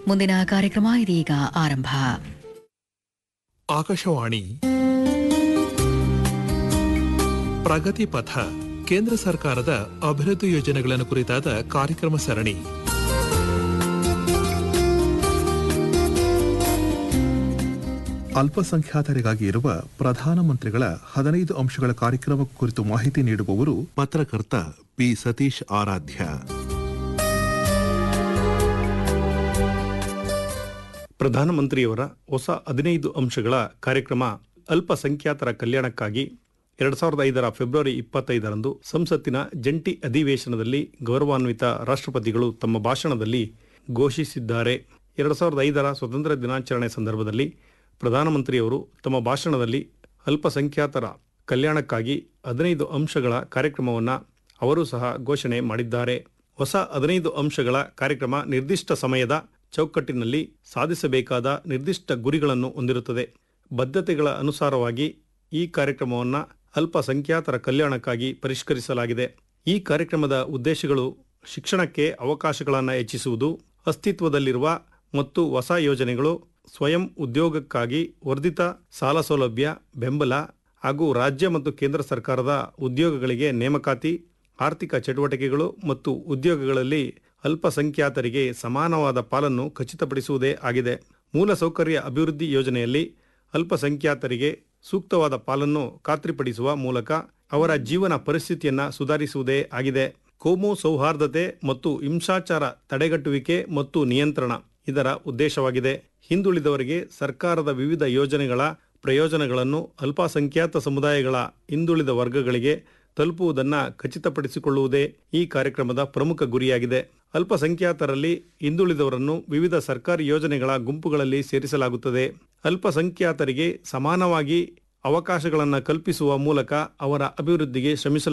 ಮುಂದಿನ ಕಾರ್ಯಕ್ರಮ ಇದೀಗ ಆರಂಭ ಆಕಾಶವಾಣಿ ಪ್ರಗತಿ ಪಥ ಕೇಂದ್ರ ಸರ್ಕಾರದ ಅಭಿವೃದ್ಧಿ ಯೋಜನೆಗಳನ್ನು ಕುರಿತಾದ ಕಾರ್ಯಕ್ರಮ ಸರಣಿ ಅಲ್ಪಸಂಖ್ಯಾತರಿಗಾಗಿ ಇರುವ ಪ್ರಧಾನಮಂತ್ರಿಗಳ ಹದಿನೈದು ಅಂಶಗಳ ಕಾರ್ಯಕ್ರಮ ಕುರಿತು ಮಾಹಿತಿ ನೀಡುವವರು ಪತ್ರಕರ್ತ ಪಿ ಸತೀಶ್ ಆರಾಧ್ಯ ಪ್ರಧಾನಮಂತ್ರಿಯವರ ಹೊಸ ಹದಿನೈದು ಅಂಶಗಳ ಕಾರ್ಯಕ್ರಮ ಅಲ್ಪಸಂಖ್ಯಾತರ ಕಲ್ಯಾಣಕ್ಕಾಗಿ ಎರಡ್ ಸಾವಿರದ ಐದರ ಫೆಬ್ರವರಿ ಇಪ್ಪತ್ತೈದರಂದು ಸಂಸತ್ತಿನ ಜಂಟಿ ಅಧಿವೇಶನದಲ್ಲಿ ಗೌರವಾನ್ವಿತ ರಾಷ್ಟ್ರಪತಿಗಳು ತಮ್ಮ ಭಾಷಣದಲ್ಲಿ ಘೋಷಿಸಿದ್ದಾರೆ ಎರಡ್ ಸಾವಿರದ ಐದರ ಸ್ವತಂತ್ರ ದಿನಾಚರಣೆ ಸಂದರ್ಭದಲ್ಲಿ ಪ್ರಧಾನಮಂತ್ರಿಯವರು ತಮ್ಮ ಭಾಷಣದಲ್ಲಿ ಅಲ್ಪಸಂಖ್ಯಾತರ ಕಲ್ಯಾಣಕ್ಕಾಗಿ ಹದಿನೈದು ಅಂಶಗಳ ಕಾರ್ಯಕ್ರಮವನ್ನು ಅವರು ಸಹ ಘೋಷಣೆ ಮಾಡಿದ್ದಾರೆ ಹೊಸ ಹದಿನೈದು ಅಂಶಗಳ ಕಾರ್ಯಕ್ರಮ ನಿರ್ದಿಷ್ಟ ಸಮಯದ ಚೌಕಟ್ಟಿನಲ್ಲಿ ಸಾಧಿಸಬೇಕಾದ ನಿರ್ದಿಷ್ಟ ಗುರಿಗಳನ್ನು ಹೊಂದಿರುತ್ತದೆ ಬದ್ಧತೆಗಳ ಅನುಸಾರವಾಗಿ ಈ ಕಾರ್ಯಕ್ರಮವನ್ನು ಅಲ್ಪಸಂಖ್ಯಾತರ ಕಲ್ಯಾಣಕ್ಕಾಗಿ ಪರಿಷ್ಕರಿಸಲಾಗಿದೆ ಈ ಕಾರ್ಯಕ್ರಮದ ಉದ್ದೇಶಗಳು ಶಿಕ್ಷಣಕ್ಕೆ ಅವಕಾಶಗಳನ್ನು ಹೆಚ್ಚಿಸುವುದು ಅಸ್ತಿತ್ವದಲ್ಲಿರುವ ಮತ್ತು ಹೊಸ ಯೋಜನೆಗಳು ಸ್ವಯಂ ಉದ್ಯೋಗಕ್ಕಾಗಿ ವರ್ಧಿತ ಸಾಲ ಸೌಲಭ್ಯ ಬೆಂಬಲ ಹಾಗೂ ರಾಜ್ಯ ಮತ್ತು ಕೇಂದ್ರ ಸರ್ಕಾರದ ಉದ್ಯೋಗಗಳಿಗೆ ನೇಮಕಾತಿ ಆರ್ಥಿಕ ಚಟುವಟಿಕೆಗಳು ಮತ್ತು ಉದ್ಯೋಗಗಳಲ್ಲಿ ಅಲ್ಪಸಂಖ್ಯಾತರಿಗೆ ಸಮಾನವಾದ ಪಾಲನ್ನು ಖಚಿತಪಡಿಸುವುದೇ ಆಗಿದೆ ಮೂಲಸೌಕರ್ಯ ಅಭಿವೃದ್ಧಿ ಯೋಜನೆಯಲ್ಲಿ ಅಲ್ಪಸಂಖ್ಯಾತರಿಗೆ ಸೂಕ್ತವಾದ ಪಾಲನ್ನು ಖಾತ್ರಿಪಡಿಸುವ ಮೂಲಕ ಅವರ ಜೀವನ ಪರಿಸ್ಥಿತಿಯನ್ನ ಸುಧಾರಿಸುವುದೇ ಆಗಿದೆ ಕೋಮು ಸೌಹಾರ್ದತೆ ಮತ್ತು ಹಿಂಸಾಚಾರ ತಡೆಗಟ್ಟುವಿಕೆ ಮತ್ತು ನಿಯಂತ್ರಣ ಇದರ ಉದ್ದೇಶವಾಗಿದೆ ಹಿಂದುಳಿದವರಿಗೆ ಸರ್ಕಾರದ ವಿವಿಧ ಯೋಜನೆಗಳ ಪ್ರಯೋಜನಗಳನ್ನು ಅಲ್ಪಸಂಖ್ಯಾತ ಸಮುದಾಯಗಳ ಹಿಂದುಳಿದ ವರ್ಗಗಳಿಗೆ ತಲುಪುವುದನ್ನು ಖಚಿತಪಡಿಸಿಕೊಳ್ಳುವುದೇ ಈ ಕಾರ್ಯಕ್ರಮದ ಪ್ರಮುಖ ಗುರಿಯಾಗಿದೆ ಅಲ್ಪಸಂಖ್ಯಾತರಲ್ಲಿ ಹಿಂದುಳಿದವರನ್ನು ವಿವಿಧ ಸರ್ಕಾರಿ ಯೋಜನೆಗಳ ಗುಂಪುಗಳಲ್ಲಿ ಸೇರಿಸಲಾಗುತ್ತದೆ ಅಲ್ಪಸಂಖ್ಯಾತರಿಗೆ ಸಮಾನವಾಗಿ ಅವಕಾಶಗಳನ್ನು ಕಲ್ಪಿಸುವ ಮೂಲಕ ಅವರ ಅಭಿವೃದ್ಧಿಗೆ ಶ್ರಮಿಸಲಾಗುತ್ತದೆ